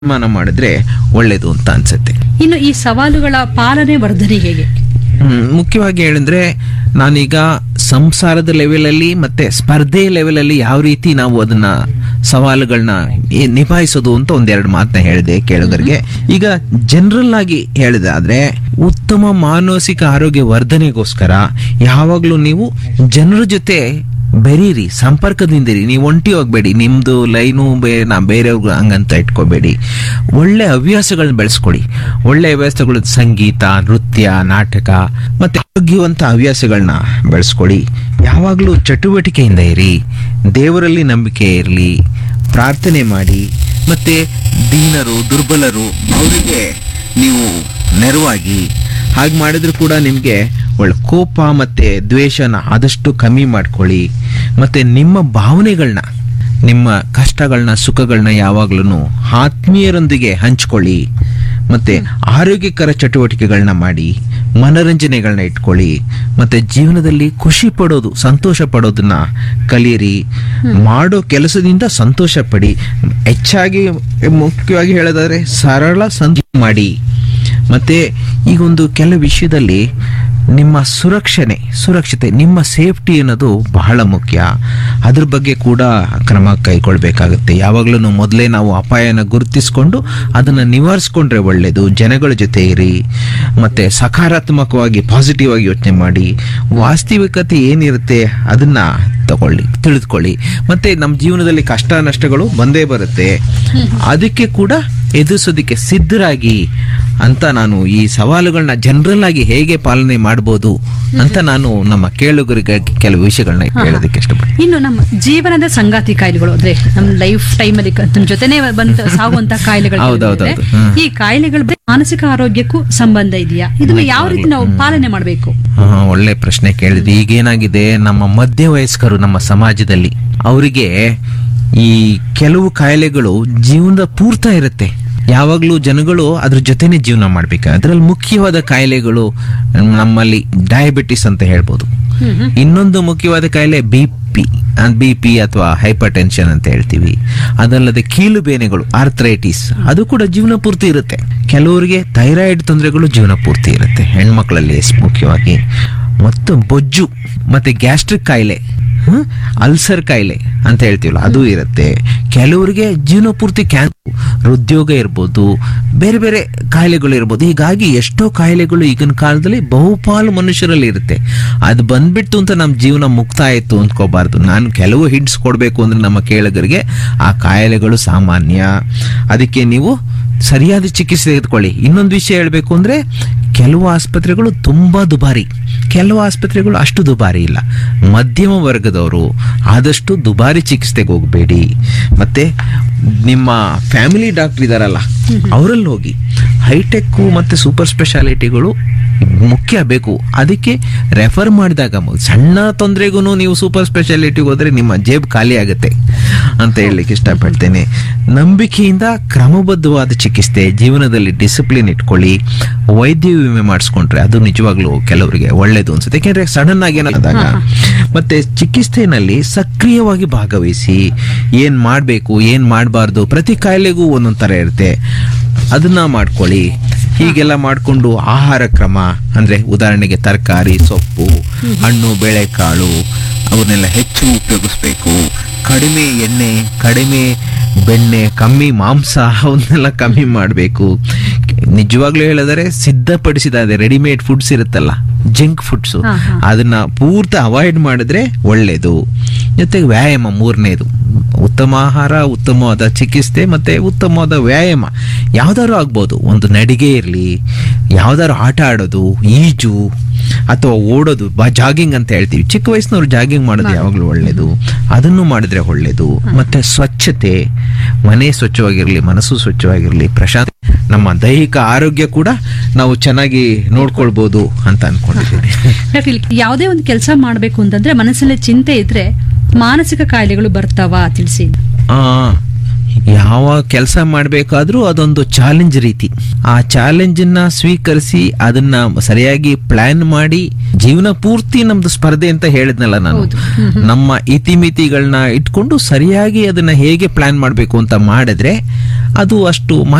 ತೀರ್ಮಾನ ಮಾಡಿದ್ರೆ ಒಳ್ಳೇದು ಅಂತ ಅನ್ಸುತ್ತೆ ಇನ್ನು ಈ ಸವಾಲುಗಳ ಪಾಲನೆ ವರ್ಧನೆ ಹೇಗೆ ಹ್ಮ್, ಮುಖ್ಯವಾಗಿ ಹೇಳಿದ್ರೆ ನಾನೀಗ ಸಂಸಾರದ ಲೆವೆಲಲ್ಲಿ ಮತ್ತೆ ಸ್ಪರ್ಧೆ ಲೆವೆಲಲ್ಲಿ ಯಾವ ರೀತಿ ನಾವು ಅದನ್ನ ಸವಾಲುಗಳನ್ನ ಏ- ನಿಭಾಯಿಸೋದು ಅಂತ ಒಂದೆರಡು ಮಾತನ್ನ ಹೇಳಿದೆ ಕೇಳೋದರಿಗೆ ಈಗ ಜನರಲ್ ಆಗಿ ಹೇಳಿದಾದ್ರೆ ಉತ್ತಮ ಮಾನಸಿಕ ಆರೋಗ್ಯ ವರ್ಧನೆಗೋಸ್ಕರ ಯಾವಾಗಲೂ ನೀವು ಜನರ ಜೊತೆ ಬೆರೀರಿ ಸಂಪರ್ಕದಿಂದಿರಿ ನೀವು ಒಂಟಿ ಹೋಗ್ಬೇಡಿ ನಿಮ್ದು ಲೈನು ಬೇ ನಾ ಬೇರೆಯವ್ರಿಗೆ ಹಂಗಂತ ಇಟ್ಕೋಬೇಡಿ ಒಳ್ಳೆ ಹವ್ಯಾಸಗಳನ್ನ ಬೆಳೆಸ್ಕೊಡಿ ಒಳ್ಳೆ ಹವ್ಯಾಸಗಳು ಸಂಗೀತ ನೃತ್ಯ ನಾಟಕ ಮತ್ತೆ ಆರೋಗ್ಯವಂತ ಹವ್ಯಾಸಗಳನ್ನ ಬೆಳೆಸ್ಕೊಡಿ ಯಾವಾಗಲೂ ಚಟುವಟಿಕೆಯಿಂದ ಇರಿ ದೇವರಲ್ಲಿ ನಂಬಿಕೆ ಇರಲಿ ಪ್ರಾರ್ಥನೆ ಮಾಡಿ ಮತ್ತೆ ದೀನರು ದುರ್ಬಲರು ಅವರಿಗೆ ನೀವು ನೆರವಾಗಿ ಹಾಗೆ ಮಾಡಿದ್ರು ಕೂಡ ನಿಮಗೆ ಒಳ್ಳೆ ಕೋಪ ಮತ್ತೆ ದ್ವೇಷನ ಆದಷ್ಟು ಕಮ್ಮಿ ಮಾಡ್ಕೊಳ್ಳಿ ಮತ್ತೆ ನಿಮ್ಮ ಭಾವನೆಗಳನ್ನ ನಿಮ್ಮ ಕಷ್ಟಗಳನ್ನ ಸುಖಗಳನ್ನ ಯಾವಾಗ್ಲೂ ಆತ್ಮೀಯರೊಂದಿಗೆ ಹಂಚ್ಕೊಳ್ಳಿ ಮತ್ತೆ ಆರೋಗ್ಯಕರ ಚಟುವಟಿಕೆಗಳನ್ನ ಮಾಡಿ ಮನರಂಜನೆಗಳನ್ನ ಇಟ್ಕೊಳ್ಳಿ ಮತ್ತೆ ಜೀವನದಲ್ಲಿ ಖುಷಿ ಪಡೋದು ಸಂತೋಷ ಪಡೋದನ್ನ ಕಲೀರಿ ಮಾಡೋ ಕೆಲಸದಿಂದ ಸಂತೋಷ ಪಡಿ ಹೆಚ್ಚಾಗಿ ಮುಖ್ಯವಾಗಿ ಹೇಳೋದಾದ್ರೆ ಸರಳ ಸಂತ ಮಾಡಿ ಮತ್ತೆ ಈಗ ಒಂದು ಕೆಲವು ವಿಷಯದಲ್ಲಿ ನಿಮ್ಮ ಸುರಕ್ಷಣೆ ಸುರಕ್ಷತೆ ನಿಮ್ಮ ಸೇಫ್ಟಿ ಅನ್ನೋದು ಬಹಳ ಮುಖ್ಯ ಅದ್ರ ಬಗ್ಗೆ ಕೂಡ ಕ್ರಮ ಕೈಗೊಳ್ಬೇಕಾಗುತ್ತೆ ಯಾವಾಗಲೂ ಮೊದಲೇ ನಾವು ಅಪಾಯನ ಗುರುತಿಸ್ಕೊಂಡು ಅದನ್ನು ನಿವಾರಿಸ್ಕೊಂಡ್ರೆ ಒಳ್ಳೆಯದು ಜನಗಳ ಜೊತೆ ಇರಿ ಮತ್ತೆ ಸಕಾರಾತ್ಮಕವಾಗಿ ಪಾಸಿಟಿವ್ ಆಗಿ ಯೋಚನೆ ಮಾಡಿ ವಾಸ್ತವಿಕತೆ ಏನಿರುತ್ತೆ ಅದನ್ನ ತಗೊಳ್ಳಿ ತಿಳಿದುಕೊಳ್ಳಿ ಮತ್ತೆ ನಮ್ಮ ಜೀವನದಲ್ಲಿ ಕಷ್ಟ ನಷ್ಟಗಳು ಬಂದೇ ಬರುತ್ತೆ ಅದಕ್ಕೆ ಕೂಡ ಎದುರಿಸೋದಕ್ಕೆ ಸಿದ್ಧರಾಗಿ ಅಂತ ನಾನು ಈ ಸವಾಲುಗಳನ್ನ ಜನರಲ್ ಆಗಿ ಹೇಗೆ ಪಾಲನೆ ಮಾಡ್ಬೋದು ಅಂತ ನಾನು ನಮ್ಮ ಕೇಳುಗರಿಗೆ ಕೆಲವು ವಿಷಯಗಳನ್ನ ಹೇಳೋದಕ್ಕೆ ಇಷ್ಟಪಡ್ತೀನಿ ಇನ್ನು ನಮ್ಮ ಜೀವನದ ಸಂಗಾತಿ ಕಾಯಿಲೆಗಳು ಅಂದ್ರೆ ನಮ್ಮ ಲೈಫ್ ಟೈಮ್ ಅಲ್ಲಿ ಕ- ನಮ್ಮ ಜೊತೆನೆ ಬಂದ ಸಾಗುವಂತ ಕಾಯಿಲೆಗಳು ಹೌದೌದು, ಇರುತ್ತೆ. ಹೌದು. ಹ್ಮ್. ಈ ಕಾಯಿಲೆಗಳ ಬಗ್ಗೆ ಮಾನಸಿಕ ಆರೋಗ್ಯಕ್ಕೂ ಸಂಬಂಧ ಇದೆಯಾ ಇದನ್ನ ಯಾವ ರೀತಿ ನಾವು ಪಾಲನೆ ಮಾಡಬೇಕು ಹಾ, ಒಳ್ಳೆ ಪ್ರಶ್ನೆ ಕೇಳಿದ್ರಿ ಈಗೇನಾಗಿದೆ ನಮ್ಮ ಮಧ್ಯ ವಯಸ್ಕರು ನಮ್ಮ ಸಮಾಜದಲ್ಲಿ ಅವರಿಗೆ ಈ ಕೆಲವು ಕಾಯಿಲೆಗಳು ಜೀವನದ ಪೂರ್ತ ಇರುತ್ತೆ ಯಾವಾಗಲೂ ಜನಗಳು ಅದ್ರ ಜೊತೆನೆ ಜೀವನ ಮಾಡ್ಬೇಕು ಅದರಲ್ಲಿ ಮುಖ್ಯವಾದ ಕಾಯಿಲೆಗಳು ನಮ್ಮಲ್ಲಿ ಡಯಾಬಿಟಿಸ್ ಅಂತ ಹೇಳ್ಬೋದು ಇನ್ನೊಂದು ಮುಖ್ಯವಾದ ಕಾಯಿಲೆ ಬಿ ಪಿ ಬಿ ಪಿ ಅಥವಾ ಹೈಪರ್ ಟೆನ್ಷನ್ ಅಂತ ಹೇಳ್ತೀವಿ ಅದಲ್ಲದೆ ಕೀಲು ಬೇನೆಗಳು ಆರ್ಥರೈಟಿಸ್ ಅದು ಕೂಡ ಜೀವನ ಪೂರ್ತಿ ಇರುತ್ತೆ ಕೆಲವರಿಗೆ ಥೈರಾಯ್ಡ್ ತೊಂದರೆಗಳು ಜೀವನ ಪೂರ್ತಿ ಇರುತ್ತೆ ಹೆಣ್ಮಕ್ಳಲ್ಲಿ ಎಸ್ ಮುಖ್ಯವಾಗಿ ಮತ್ತು ಬೊಜ್ಜು ಮತ್ತೆ ಗ್ಯಾಸ್ಟ್ರಿಕ್ ಕಾಯಿಲೆ ಹ್ಮ್? ಅಲ್ಸರ್ ಕಾಯಿಲೆ ಅಂತ ಹೇಳ್ತೀವಲ್ಲ ಅದು ಇರುತ್ತೆ ಕೆಲವರಿಗೆ ಜೀವನ ಪೂರ್ತಿ ಕ್ಯಾನ್ಸರ್ ಹೃದ್ಯೋಗ ಇರ್ಬೋದು ಬೇರೆ ಬೇರೆ ಕಾಯಿಲೆಗಳು ಇರ್ಬೋದು ಹೀಗಾಗಿ ಎಷ್ಟೋ ಕಾಯಿಲೆಗಳು ಈಗಿನ ಕಾಲದಲ್ಲಿ ಬಹುಪಾಲು ಮನುಷ್ಯರಲ್ಲಿ ಇರುತ್ತೆ ಅದು ಬಂದ್ಬಿಟ್ಟು ಅಂತ ನಮ್ಮ ಜೀವನ ಮುಕ್ತ ಆಯ್ತು ಅಂದ್ಕೋಬಾರ್ದು ನಾನು ಕೆಲವು ಹಿಂಟ್ಸ್ ಕೊಡಬೇಕು ಅಂದ್ರೆ ನಮ್ಮ ಕೇಳಗರಿಗೆ ಆ ಕಾಯಿಲೆಗಳು ಸಾಮಾನ್ಯ ಅದಕ್ಕೆ ನೀವು ಸರಿಯಾದ ಚಿಕಿತ್ಸೆ ತೆಗೆದುಕೊಳ್ಳಿ ಇನ್ನೊಂದು ವಿಷಯ ಹೇಳಬೇಕು ಅಂದ್ರೆ ಕೆಲವು ಆಸ್ಪತ್ರೆಗಳು ತುಂಬಾ ದುಬಾರಿ ಕೆಲವು ಆಸ್ಪತ್ರೆಗಳು ಅಷ್ಟು ದುಬಾರಿ ಇಲ್ಲ ಮಧ್ಯಮ ವರ್ಗದವರು ಆದಷ್ಟು ದುಬಾರಿ ಚಿಕಿತ್ಸೆಗೆ ಹೋಗಬೇಡಿ ಮತ್ತೆ ನಿಮ್ಮ ಫ್ಯಾಮಿಲಿ ಡಾಕ್ಟರ್ ಇದಾರಲ್ಲ ಅವರಲ್ಲಿ ಹೋಗಿ ಹೈಟೆಕ್ ಮತ್ತೆ ಸೂಪರ್ ಸ್ಪೆಷಾಲಿಟಿಗಳು ಮುಖ್ಯ ಬೇಕು ಅದಕ್ಕೆ ರೆಫರ್ ಮಾಡಿದಾಗ ಮ- ಸಣ್ಣ ತೊಂದರೆಗೂ ನೀವು ಸೂಪರ್ ಸ್ಪೆಷಾಲಿಟಿಗೆ ಹೋದ್ರೆ ನಿಮ್ಮ ಜೇಬ್ ಖಾಲಿ ಆಗುತ್ತೆ ಅಂತ ಹೇಳಲಿಕ್ಕೆ ಇಷ್ಟಪಡ್ತೇನೆ ನಂಬಿಕೆಯಿಂದ ಕ್ರಮಬದ್ಧವಾದ ಚಿಕಿತ್ಸೆ ಜೀವನದಲ್ಲಿ ಡಿಸಿಪ್ಲಿನ್ ಇಟ್ಕೊಳ್ಳಿ ವೈದ್ಯ ವಿಮೆ ಮಾಡಿಸ್ಕೊಂಡ್ರೆ ಅದು ನಿಜವಾಗ್ಲೂ ಕೆಲವರಿಗೆ ಒಳ್ಳೇದು ಅನ್ಸುತ್ತೆ ಯಾಕೆಂದ್ರೆ ಸಡನ್ ಆಗಿ ಏನಾದಾಗ ಮತ್ತೆ ಚಿಕಿತ್ಸೆನಲ್ಲಿ ಸಕ್ರಿಯವಾಗಿ ಭಾಗವಹಿಸಿ ಏನ್ ಮಾಡಬೇಕು ಏನ್ ಮಾಡಬಾರ್ದು ಪ್ರತಿ ಕಾಯಿಲೆಗೂ ಒಂದೊಂದ್ ತರ ಇರುತ್ತೆ ಅದನ್ನ ಮಾಡ್ಕೊಳ್ಳಿ ಹೀಗೆಲ್ಲ ಮಾಡಿಕೊಂಡು ಆಹಾರ ಕ್ರಮ ಅಂದ್ರೆ ಉದಾಹರಣೆಗೆ ತರಕಾರಿ ಸೊಪ್ಪು ಹಣ್ಣು ಬೇಳೆಕಾಳು ಅವನ್ನೆಲ್ಲ ಹೆಚ್ಚು ಉಪಯೋಗಿಸ್ಬೇಕು ಕಡಿಮೆ ಎಣ್ಣೆ ಕಡಿಮೆ ಬೆಣ್ಣೆ ಕಮ್ಮಿ ಮಾಂಸ ಅವನ್ನೆಲ್ಲ ಕಮ್ಮಿ ಮಾಡಬೇಕು ನಿಜವಾಗ್ಲೂ ಹೇಳಿದರೆ ಸಿದ್ಧಪಡಿಸಿದ ಅದೇ ರೆಡಿಮೇಡ್ ಫುಡ್ಸ್ ಇರುತ್ತಲ್ಲ ಜಂಕ್ ಫುಡ್ಸ್ ಹಾ, ಹಾ. ಅದನ್ನ ಪೂರ್ತಿ ಅವಾಯ್ಡ್ ಮಾಡಿದ್ರೆ ಒಳ್ಳೇದು ಜೊತೆಗೆ ವ್ಯಾಯಾಮ ಮೂರನೇದು ಉತ್ತಮ ಆಹಾರ ಉತ್ತಮವಾದ ಚಿಕಿತ್ಸೆ ಮತ್ತೆ ಉತ್ತಮವಾದ ವ್ಯಾಯಾಮ ಯಾವ್ದಾದ್ರು ಆಗ್ಬೋದು ಒಂದು ನಡಿಗೆ ಇರಲಿ ಯಾವ್ದಾದ್ರು ಆಟ ಆಡೋದು ಈಜು ಅಥವಾ ಓಡೋದು ಬಾ ಜಾಗಿಂಗ್ ಅಂತ ಹೇಳ್ತೀವಿ ಚಿಕ್ಕ ವಯಸ್ಸಿನವ್ರು ಜಾಗಿಂಗ್ ಮಾಡೋದು ಯಾವಾಗಲೂ ಒಳ್ಳೇದು ಅದನ್ನು ಮಾಡಿದ್ರೆ ಒಳ್ಳೇದು ಮತ್ತೆ ಸ್ವಚ್ಛತೆ ಮನೆ ಸ್ವಚ್ಛವಾಗಿರ್ಲಿ ಮನಸ್ಸು ಸ್ವಚ್ಛವಾಗಿರ್ಲಿ ಪ್ರಶಾಂತ ನಮ್ಮ ದೈಹಿಕ ಆರೋಗ್ಯ ಕೂಡ ನಾವು ಚೆನ್ನಾಗಿ ನೋಡ್ಕೊಳ್ಬೋದು ಅಂತ ಅನ್ಕೊಂಡಿದ್ದೀನಿ ಡಾಕ್ಟರ್ ಇಲ್ಲಿ ಯಾವುದೇ ಒಂದು ಕೆಲಸ ಮಾಡಬೇಕು ಅಂತಂದ್ರೆ ಮನಸ್ಸಲ್ಲಿ ಚಿಂತೆ ಇದ್ರೆ ಮಾನಸಿಕ ಕಾಯಿಲೆಗಳು ಬರ್ತಾವ ತಿಳಿಸಿ ಆ, ಯಾವ ಕೆಲಸ ಮಾಡಬೇಕಾದ್ರೂ ಅದೊಂದು ಚಾಲೆಂಜ್ ರೀತಿ ಆ ಚಾಲೆಂಜನ್ನ ಸ್ವೀಕರಿಸಿ ಅದನ್ನ ಸರಿಯಾಗಿ ಪ್ಲಾನ್ ಮಾಡಿ ಜೀವನ ಪೂರ್ತಿ ನಮ್ದು ಸ್ಪರ್ಧೆ ಅಂತ ಹೇಳಿದ್ನಲ್ಲ ನಾನು ಹೌದು. ನಮ್ಮ ಇತಿಮಿತಿಗಳನ್ನ ಇಟ್ಕೊಂಡು ಸರಿಯಾಗಿ ಅದನ್ನ ಹೇಗೆ ಪ್ಲಾನ್ ಮಾಡಬೇಕು ಅಂತ ಮಾಡಿದ್ರೆ ಅದು ಅಷ್ಟು